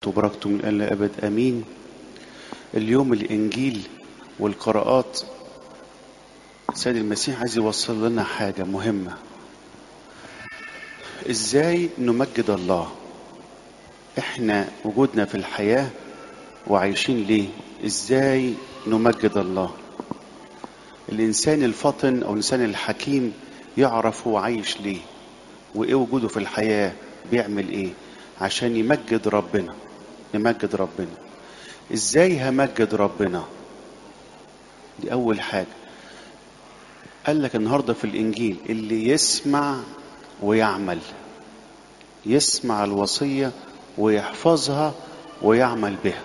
وبركته من الآن لأبد آمين اليوم الإنجيل والقراءات سيد المسيح عايز يوصل لنا حاجة مهمة إزاي نمجد الله إحنا وجودنا في الحياة وعايشين ليه إزاي نمجد الله الإنسان الفطن أو الإنسان الحكيم يعرف هو عايش ليه وإيه وجوده في الحياة بيعمل إيه عشان يمجد ربنا يمجد ربنا إزاي همجد ربنا دي أول حاجة قال لك النهاردة في الإنجيل اللي يسمع ويعمل يسمع الوصية ويحفظها ويعمل بها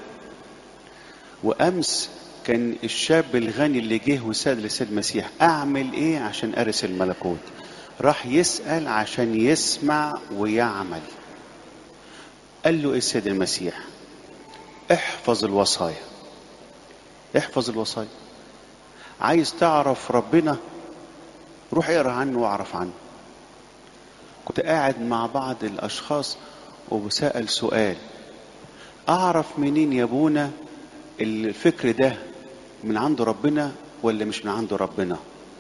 وأمس كان الشاب الغني اللي جه وسأل لسيد المسيح أعمل إيه عشان أرث الملكوت راح يسأل عشان يسمع ويعمل قال له إيه السيد المسيح احفظ الوصايا احفظ الوصايا عايز تعرف ربنا روح اقرا عنه واعرف عنه كنت قاعد مع بعض الاشخاص وبسأل سؤال اعرف منين يا ابونا الفكر ده من عند ربنا ولا مش من عند ربنا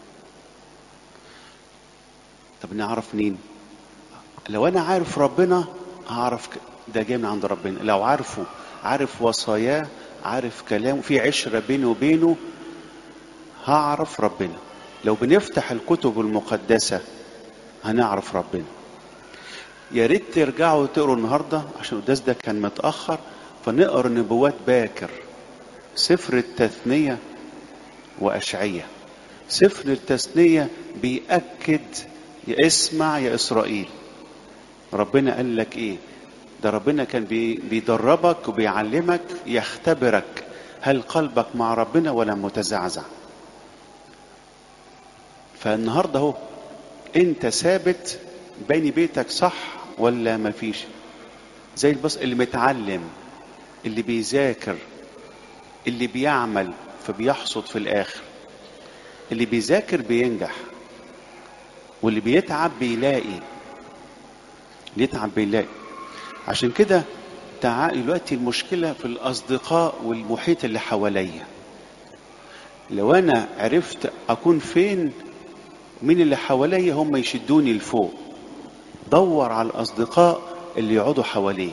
طب نعرف منين لو انا عارف ربنا هعرف ده جاي من عند ربنا لو عارفه عارف وصاياه عارف كلامه في عشرة بيني وبينه هعرف ربنا لو بنفتح الكتب المقدسة هنعرف ربنا يا ريت ترجعوا تقروا النهاردة عشان القداس ده كان متأخر فنقرا نبوات باكر سفر التثنية وأشعية سفر التثنية بيأكد يا اسمع يا إسرائيل ربنا قال لك ايه ده ربنا كان بيدربك وبيعلمك يختبرك هل قلبك مع ربنا ولا متزعزع فالنهارده اهو انت ثابت بين بيتك صح ولا مفيش زي البص اللي متعلم اللي بيذاكر اللي بيعمل فبيحصد في الاخر اللي بيذاكر بينجح واللي بيتعب بيلاقي اللي يتعب بيلاقي عشان كده تعال دلوقتي المشكلة في الأصدقاء والمحيط اللي حواليا لو أنا عرفت أكون فين مين اللي حواليا هم يشدوني لفوق دور على الأصدقاء اللي يقعدوا حواليك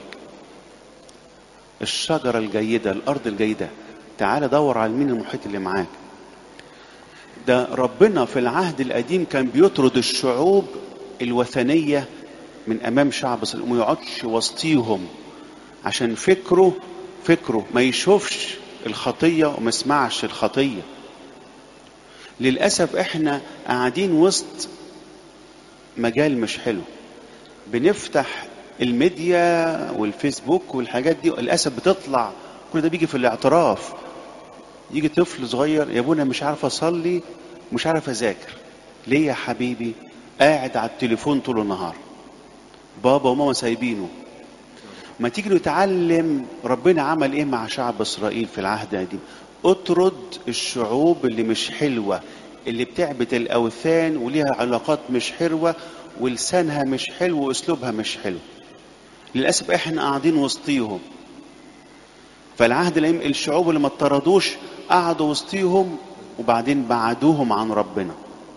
الشجرة الجيدة الأرض الجيدة تعال دور على مين المحيط اللي معاك ده ربنا في العهد القديم كان بيطرد الشعوب الوثنية من امام شعب اسرائيل وما يقعدش وسطيهم عشان فكره فكره ما يشوفش الخطيه وما يسمعش الخطيه للاسف احنا قاعدين وسط مجال مش حلو بنفتح الميديا والفيسبوك والحاجات دي للاسف بتطلع كل ده بيجي في الاعتراف يجي طفل صغير يا ابونا مش عارف اصلي مش عارف اذاكر ليه يا حبيبي قاعد على التليفون طول النهار بابا وماما سايبينه ما تيجي نتعلم ربنا عمل ايه مع شعب اسرائيل في العهد القديم اطرد الشعوب اللي مش حلوه اللي بتعبد الاوثان وليها علاقات مش حلوه ولسانها مش حلو واسلوبها مش حلو للاسف احنا قاعدين وسطيهم فالعهد القديم الشعوب اللي ما اطردوش قعدوا وسطيهم وبعدين بعدوهم عن ربنا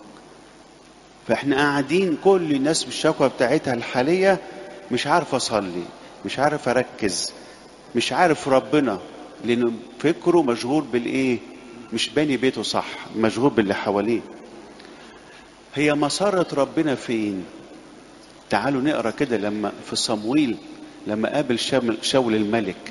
فاحنا قاعدين كل الناس بالشكوى بتاعتها الحالية مش عارف أصلي مش عارف أركز مش عارف ربنا لأنه فكره مشغول بالإيه مش باني بيته صح مشغول باللي حواليه هي مسارة ربنا فين تعالوا نقرا كده لما في صمويل لما قابل شاول الملك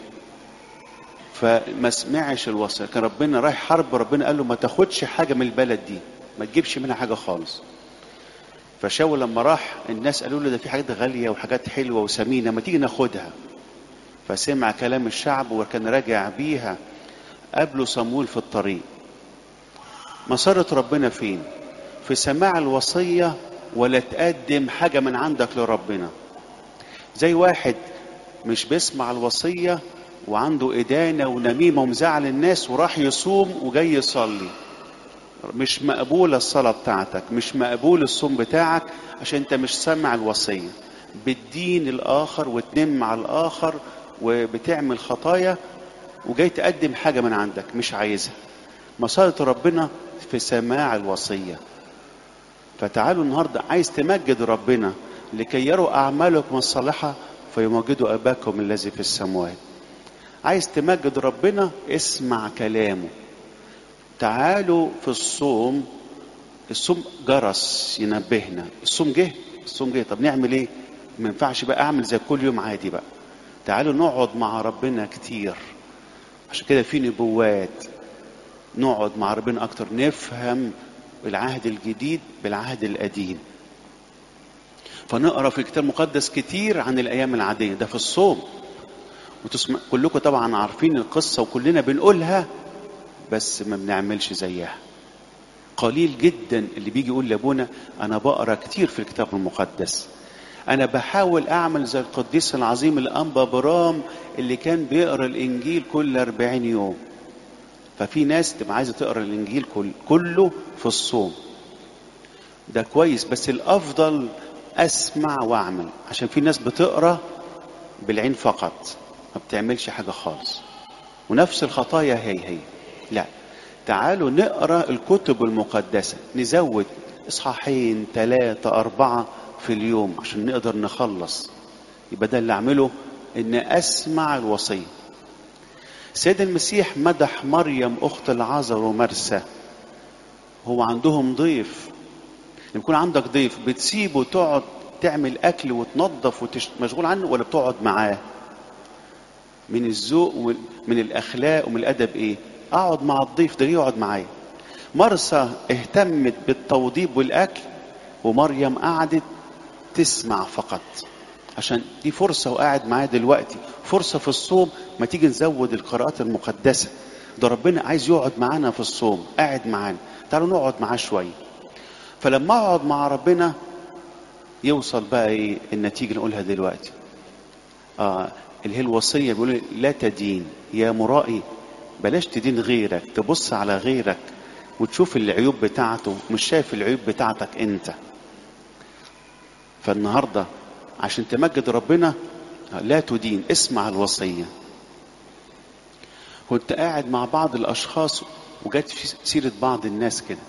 فما سمعش الوصية كان ربنا رايح حرب ربنا قال له ما تاخدش حاجة من البلد دي ما تجيبش منها حاجة خالص فشاول لما راح الناس قالوا له ده في حاجات غالية وحاجات حلوة وثمينة ما تيجي ناخدها فسمع كلام الشعب وكان راجع بيها قابله صمويل في الطريق مسارة ربنا فين في سماع الوصية ولا تقدم حاجة من عندك لربنا زي واحد مش بيسمع الوصية وعنده إدانة ونميمة ومزعل الناس وراح يصوم وجاي يصلي مش مقبولة الصلاة بتاعتك مش مقبول الصوم بتاعك عشان انت مش سامع الوصية بتدين الآخر وتنم على الآخر وبتعمل خطايا وجاي تقدم حاجة من عندك مش عايزها مصالة ربنا في سماع الوصية فتعالوا النهاردة عايز تمجد ربنا لكي يروا أعمالكم الصالحة فيمجدوا أباكم الذي في السماوات عايز تمجد ربنا اسمع كلامه تعالوا في الصوم الصوم جرس ينبهنا الصوم جه الصوم جه طب نعمل ايه ما ينفعش بقى اعمل زي كل يوم عادي بقى تعالوا نقعد مع ربنا كتير عشان كده في نبوات نقعد مع ربنا اكتر نفهم العهد الجديد بالعهد القديم فنقرا في الكتاب المقدس كتير عن الايام العاديه ده في الصوم وتسمع كلكم طبعا عارفين القصه وكلنا بنقولها بس ما بنعملش زيها قليل جدا اللي بيجي يقول لابونا انا بقرا كتير في الكتاب المقدس انا بحاول اعمل زي القديس العظيم الانبا برام اللي كان بيقرا الانجيل كل 40 يوم ففي ناس تبقى عايزه تقرا الانجيل كل كله في الصوم ده كويس بس الافضل اسمع واعمل عشان في ناس بتقرا بالعين فقط ما بتعملش حاجه خالص ونفس الخطايا هي هي لا تعالوا نقرا الكتب المقدسه نزود اصحاحين ثلاثه اربعه في اليوم عشان نقدر نخلص يبقى ده اللي اعمله ان اسمع الوصيه سيد المسيح مدح مريم اخت العذر ومرسى هو عندهم ضيف لما يكون عندك ضيف بتسيبه تقعد تعمل اكل وتنظف ومشغول عنه ولا بتقعد معاه من الذوق ومن الاخلاق ومن الادب ايه اقعد مع الضيف ده يقعد معايا مرسى اهتمت بالتوضيب والاكل ومريم قعدت تسمع فقط عشان دي فرصة وقاعد معايا دلوقتي فرصة في الصوم ما تيجي نزود القراءات المقدسة ده ربنا عايز يقعد معانا في الصوم قاعد معانا تعالوا نقعد معاه شوية فلما اقعد مع ربنا يوصل بقى ايه النتيجة اللي نقولها دلوقتي اه اللي هي الوصية بيقول لا تدين يا مرائي بلاش تدين غيرك تبص على غيرك وتشوف العيوب بتاعته مش شايف العيوب بتاعتك انت فالنهارده عشان تمجد ربنا لا تدين اسمع الوصيه كنت قاعد مع بعض الاشخاص وجت في سيره بعض الناس كده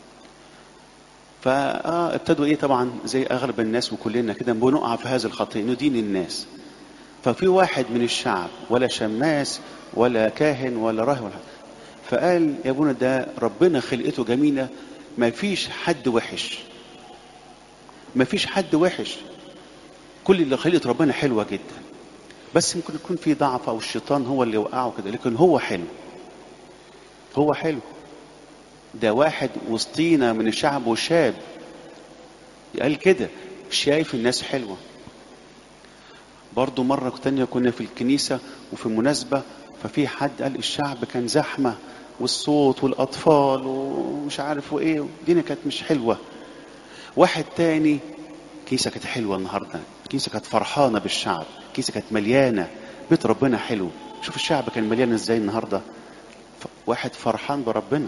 فابتدوا ايه طبعا زي اغلب الناس وكلنا كده بنقع في هذه الخطيه ندين الناس ففي واحد من الشعب ولا شماس ولا كاهن ولا راهب ولا فقال يا ابونا ده ربنا خلقته جميله ما فيش حد وحش ما فيش حد وحش كل اللي خلقت ربنا حلوه جدا بس يمكن يكون في ضعف او الشيطان هو اللي وقعه كده لكن هو حلو هو حلو ده واحد وسطينا من الشعب وشاب قال كده شايف الناس حلوه برضو مرة تانية كنا في الكنيسة وفي مناسبة ففي حد قال الشعب كان زحمة والصوت والأطفال ومش عارف وإيه الدنيا كانت مش حلوة واحد تاني كيسة كانت حلوة النهاردة كيسة كانت فرحانة بالشعب كيسة كانت مليانة بيت ربنا حلو شوف الشعب كان مليان ازاي النهاردة واحد فرحان بربنا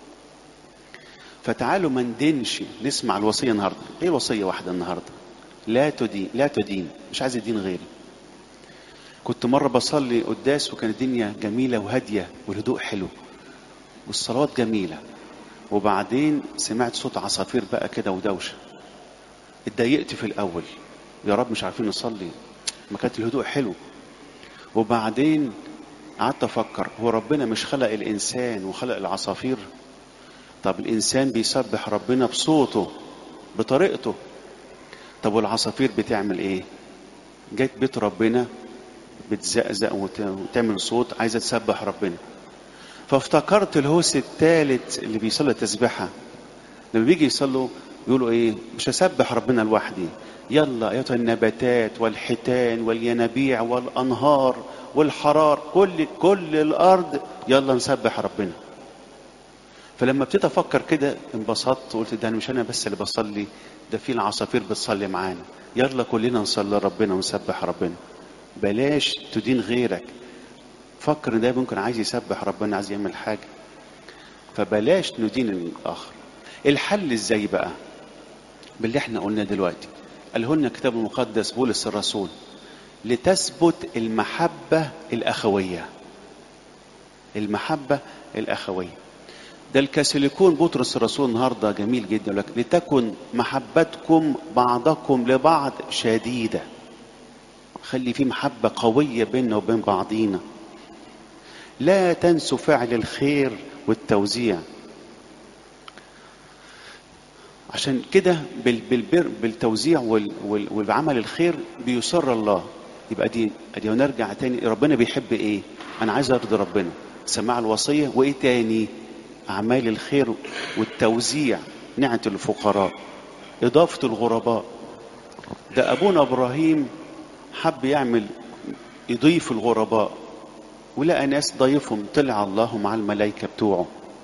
فتعالوا ما ندينش نسمع الوصية النهاردة ايه وصية واحدة النهاردة لا تدين لا تدين مش عايز الدين غيري كنت مرة بصلي قداس وكانت الدنيا جميلة وهادية والهدوء حلو والصلوات جميلة وبعدين سمعت صوت عصافير بقى كده ودوشة اتضايقت في الأول يا رب مش عارفين نصلي ما كانت الهدوء حلو وبعدين قعدت أفكر هو ربنا مش خلق الإنسان وخلق العصافير طب الإنسان بيسبح ربنا بصوته بطريقته طب والعصافير بتعمل ايه جت بيت ربنا بتزقزق وتعمل صوت عايزه تسبح ربنا فافتكرت الهوس الثالث اللي بيصلي تسبيحه لما بيجي يصلوا يقولوا ايه مش هسبح ربنا لوحدي يلا ايتها النباتات والحيتان والينابيع والانهار والحرار كل كل الارض يلا نسبح ربنا فلما ابتديت افكر كده انبسطت وقلت ده مش انا بس اللي بصلي ده في العصافير بتصلي معانا يلا كلنا نصلي ربنا ونسبح ربنا بلاش تدين غيرك فكر ان ده ممكن عايز يسبح ربنا عايز يعمل حاجه فبلاش ندين الاخر الحل ازاي بقى باللي احنا قلناه دلوقتي قاله لنا الكتاب المقدس بولس الرسول لتثبت المحبة الأخوية المحبة الأخوية ده الكاثوليكون بطرس الرسول النهارده جميل جدا لك لتكن محبتكم بعضكم لبعض شديدة خلي في محبة قوية بيننا وبين بعضينا لا تنسوا فعل الخير والتوزيع عشان كده بال- بالبر بالتوزيع وال- وال- والعمل الخير بيسر الله يبقى دي ادي ونرجع تاني ربنا بيحب ايه انا عايز ارضي ربنا سماع الوصيه وايه تاني اعمال الخير والتوزيع نعمه الفقراء اضافه الغرباء ده ابونا ابراهيم حب يعمل يضيف الغرباء ولقى ناس ضيفهم طلع الله مع الملائكه بتوعه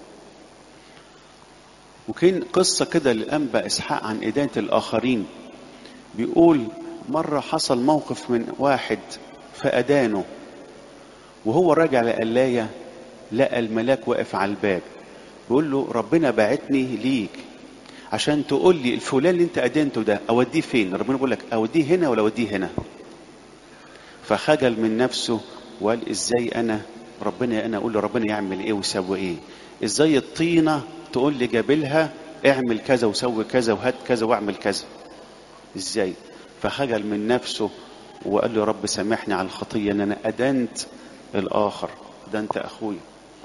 وكان قصة كده للأنبا إسحاق عن إدانة الآخرين بيقول مرة حصل موقف من واحد فأدانه وهو راجع لقلاية لقى الملاك واقف على الباب بيقول له ربنا بعتني ليك عشان تقول لي الفلان اللي انت أدانته ده أوديه فين ربنا بيقول لك أوديه هنا ولا أوديه هنا فخجل من نفسه وقال ازاي انا ربنا انا اقول لربنا يعمل ايه ويسوي ايه ازاي الطينه تقول لي جابلها اعمل كذا وسوي كذا وهات كذا واعمل كذا ازاي فخجل من نفسه وقال له يا رب سامحني على الخطيه ان انا ادنت الاخر ادنت اخوي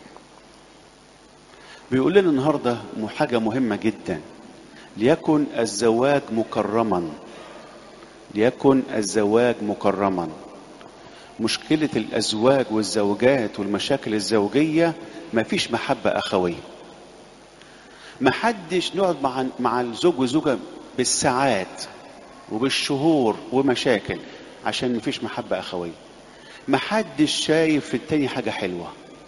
بيقول لنا النهارده حاجه مهمه جدا ليكن الزواج مكرما ليكن الزواج مكرما مشكلة الأزواج والزوجات والمشاكل الزوجية مفيش محبة أخوية محدش نقعد مع مع الزوج والزوجة بالساعات وبالشهور ومشاكل عشان مفيش محبة أخوية محدش شايف في التاني حاجة حلوة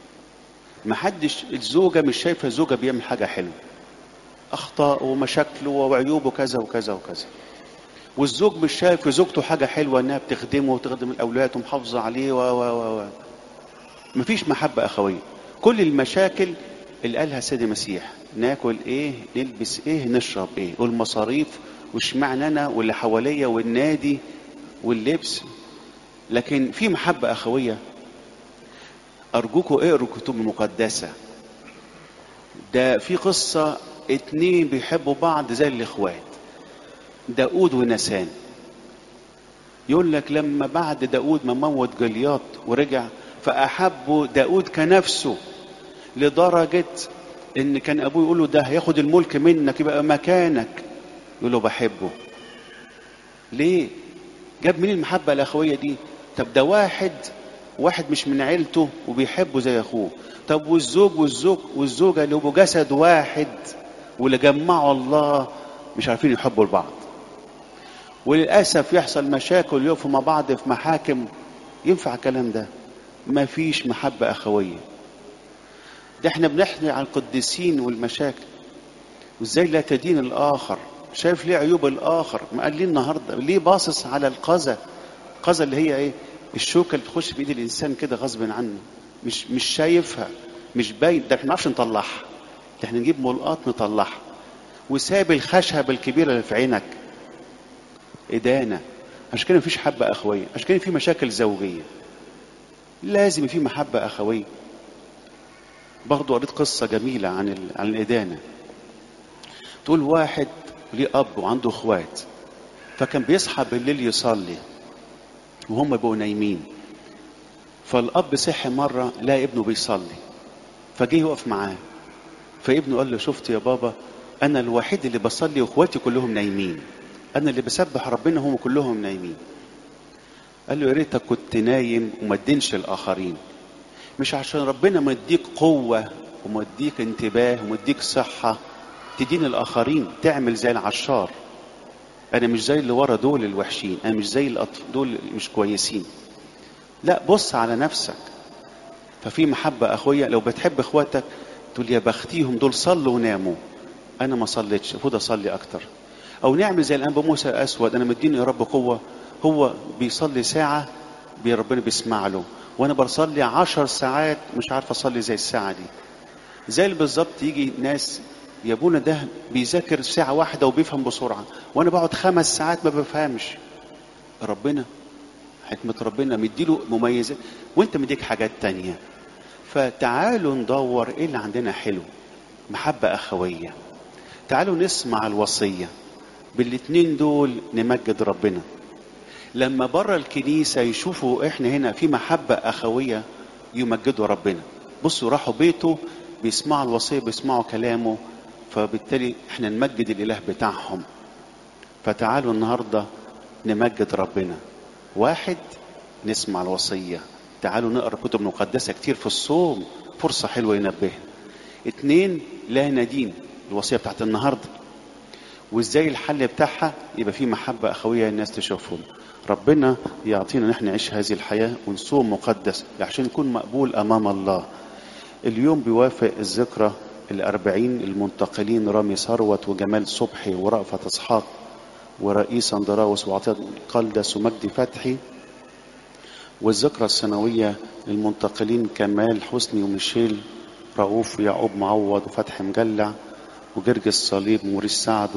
محدش الزوجة مش شايفة الزوجة بيعمل حاجة حلوة أخطاء ومشاكله وعيوبه كذا وكذا وكذا والزوج مش شايف في زوجته حاجة حلوة إنها بتخدمه وتخدم الأولاد ومحافظة عليه و و و و مفيش محبة أخوية كل المشاكل اللي قالها سيدي المسيح ناكل إيه نلبس إيه نشرب إيه والمصاريف واشمعنى أنا واللي حواليا والنادي واللبس لكن في محبة أخوية أرجوكم اقروا الكتب المقدسة ده في قصة اتنين بيحبوا بعض زي الإخوات داود ونسان يقول لك لما بعد داود ما موت جلياط ورجع فأحبوا داود كنفسه لدرجة إن كان أبوه يقول له ده هياخد الملك منك يبقى مكانك يقول له بحبه ليه؟ جاب منين المحبة الأخوية دي؟ طب ده واحد واحد مش من عيلته وبيحبه زي أخوه طب والزوج والزوج والزوجة اللي هو جسد واحد واللي جمعوا الله مش عارفين يحبوا لبعض وللأسف يحصل مشاكل يقفوا مع بعض في محاكم ينفع الكلام ده ما فيش محبة أخوية ده احنا بنحكي عن القديسين والمشاكل وازاي لا تدين الآخر شايف ليه عيوب الآخر ما قال ليه النهاردة ليه باصص على القذى القذى اللي هي ايه الشوكة اللي تخش في ايد الإنسان كده غصب عنه مش مش شايفها مش باين ده احنا ما نعرفش نطلعها ده احنا نجيب ملقاط نطلعها وساب الخشب الكبيرة اللي في عينك إدانة عشان كده مفيش حبة أخوية عشان كده في مشاكل زوجية لازم في محبة أخوية برضو قريت قصة جميلة عن ال... عن الإدانة تقول واحد ليه أب وعنده إخوات فكان بيصحى بالليل يصلي وهم بيبقوا نايمين فالأب صحي مرة لقى ابنه بيصلي فجه يقف معاه فابنه قال له شفت يا بابا أنا الوحيد اللي بصلي وإخواتي كلهم نايمين أنا اللي بسبح ربنا هم كلهم نايمين قال له يا ريتك كنت نايم وما تدينش الآخرين مش عشان ربنا مديك قوة ومديك انتباه ومديك صحة تدين الآخرين تعمل زي العشار أنا مش زي اللي ورا دول الوحشين أنا مش زي الأطفال دول مش كويسين لا بص على نفسك ففي محبة أخويا لو بتحب إخواتك تقول يا بختيهم دول صلوا وناموا أنا ما صليتش المفروض أصلي أكتر أو نعمل زي الأنبا موسى الأسود أنا مديني يا رب قوة هو بيصلي ساعة بي ربنا بيسمع له وأنا بصلي عشر ساعات مش عارف أصلي زي الساعة دي زي اللي بالظبط يجي ناس يا ابونا ده بيذاكر ساعة واحدة وبيفهم بسرعة وأنا بقعد خمس ساعات ما بفهمش ربنا حكمة ربنا مديله مميزات وانت مديك حاجات تانية فتعالوا ندور ايه اللي عندنا حلو محبة أخوية تعالوا نسمع الوصية بالاتنين دول نمجد ربنا لما بره الكنيسة يشوفوا احنا هنا في محبة أخوية يمجدوا ربنا بصوا راحوا بيته بيسمعوا الوصية بيسمعوا كلامه فبالتالي احنا نمجد الإله بتاعهم فتعالوا النهاردة نمجد ربنا واحد نسمع الوصية تعالوا نقرأ كتب مقدسة كتير في الصوم فرصة حلوة ينبهنا اتنين لا ندين الوصية بتاعت النهاردة وازاي الحل بتاعها يبقى في محبة أخوية الناس تشوفهم ربنا يعطينا نحن نعيش هذه الحياة ونصوم مقدس عشان نكون مقبول أمام الله اليوم بيوافق الذكرى الأربعين المنتقلين رامي ثروت وجمال صبحي ورأفت إسحاق ورئيس اندراوس وعطية قلدس ومجدي فتحي والذكرى السنوية للمنتقلين كمال حسني وميشيل رؤوف ويعقوب معوض وفتحي مجلع وجرجس صليب وموريس سعد